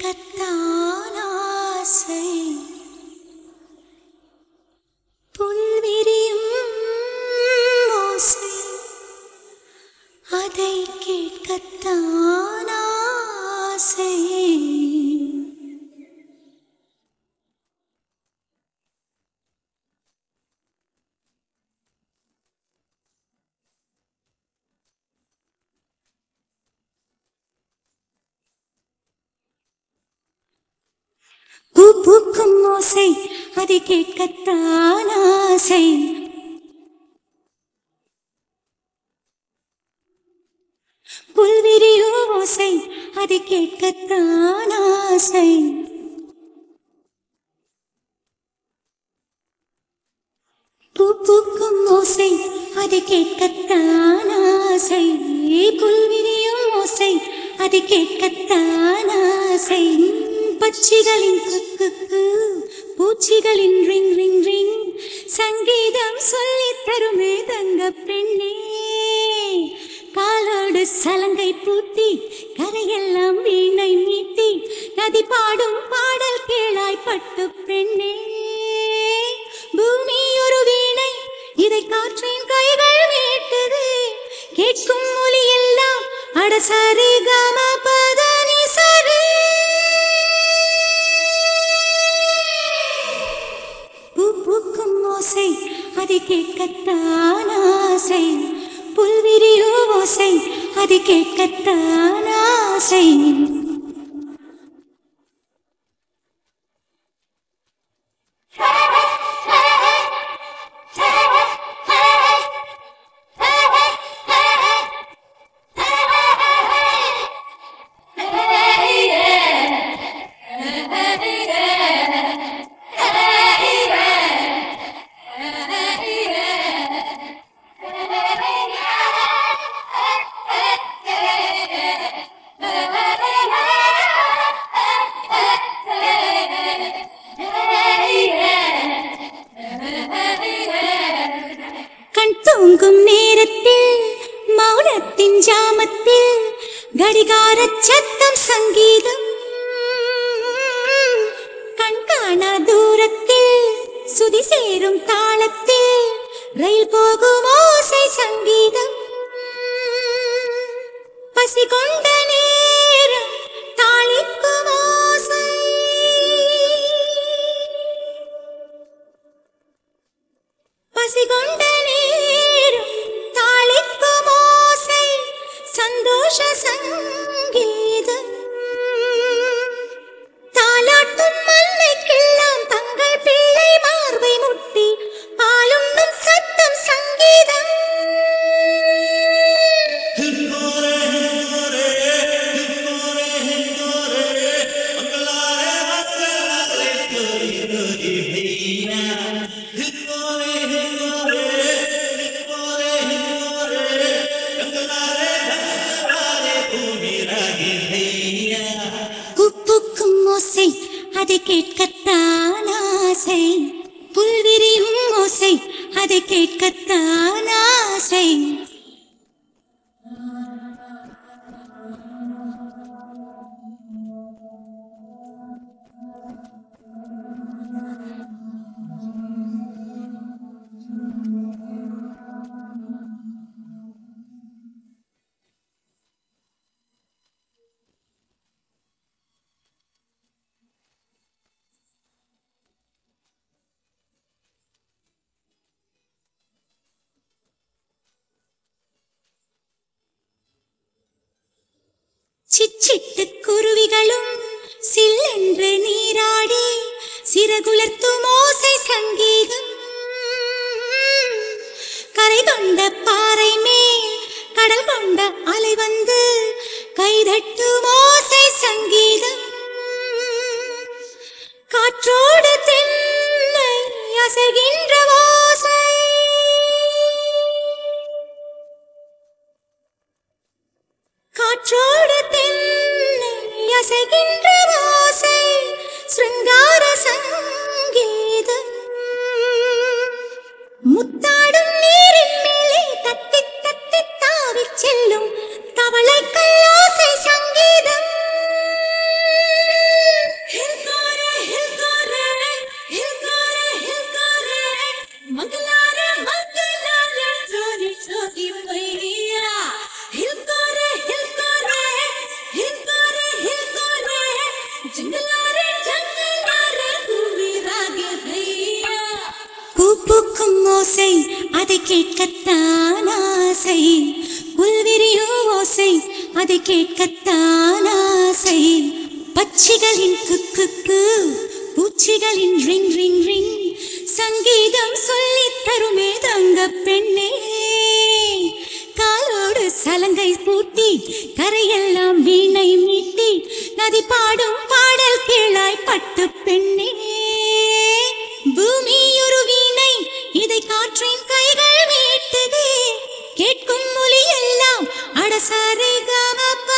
கேட்கத்தான் ஆசை புல்விரியும் ஓசை அதை கேட்கத்தான் ஆசை பூ பூக்கும் ஓசை அதை கேட்கத்தான் ஆசை புல்விரியும் ஓசை அதை கேட்கத்தான் ஆசை பூ பூக்கும் ஓசை அதை கேட்கத்தான் ஆசை புல்விரியும் ஓசை அதை கேட்கத்தான் ஆசை பட்சிகளின் குக்கு பூச்சிகளின் ரிங் ரிங் ரிங் சங்கீதம் சொல்லித் தருமே தங்க பெண்ணே காலோடு சலங்கை பூட்டி கரையெல்லாம் வீணை மீட்டி நதி பாடும் பாடல் கேளாய் பட்டு பெண்ணே பூமி ஒரு வீணை இதை காற்றின் கைகள் மீட்டது கேட்கும் மொழி எல்லாம் அட சரி கம பதனி சரி பூ பூக்கும் ஓசை அதை கேட்கத்தான் ஆசை புல்விரியோ ஓசை அதை கேட்கத்தான் ஆசை கண் தூங்கும் நேரத்தில் மௌனத்தின் ஜாமத்தில் கடிகார சத்தம் சங்கீதம் கண் காணா தூரத்தில் சுதி சேரும் தாளத்தில் ரயில் போகும் ஓசை சங்கீதம் பசி கொண்ட நேரம் தாளிக்கும் ஓசை பசிகொண்ட நேரம் தாளிக்கும் ஓசை சந்தோஷ சங்கீதம் தாலாட்டும் மல்லைக்கெல்லாம் தங்கள் பிள்ளை மார்பை முட்டி பாலுண்ணும் சத்தம் சங்கீதம் உப்புக்கும் ஓசை அதை கேட்கத்தான் ஆசை புல்விரியும் ஓசை அதை கேட்கத்தான் ஆசை சிச்சிட்டு குருவிகளும் சில்லென்று நீராடி சிறகுலர்த்தும் ஓசை சங்கீதம் கரை கொண்ட பாறை மேல் கடல் கொண்ட அலை வந்து கைதட்டும் ஓசை சங்கீதம் காற்றோடு தென்னை அசைகின்ற ஓசை காற்றோடு தென்னை அசைகின்ற ஓசை சிருங்கார சங்கீதம் முத்தாடும் நீரின் மேலே தத்தி தத்தி தாவிச் செல்லும் தவளைக்கள் ஓசை சங்கீதம் கேட்கத்தான் ஆசை புல்விரியோ ஓசை அதை கேட்கத்தான் ஆசை பட்சிகளின் குக்கு பூச்சிகளின் ரிங் ரிங் ரிங் சங்கீதம் சொல்லித் தருமே தங்க பெண்ணே காலோடு சலங்கை பூட்டி கரையெல்லாம் வீணை மீட்டி நதி பாடும் பாடல் கீழாய் பட்டு பெண்ணே பூமி ஒரு வீணை இதை காற்றின் கைகள் மீட்டுது கேட்கும் மொழி எல்லாம் அடசாரி கம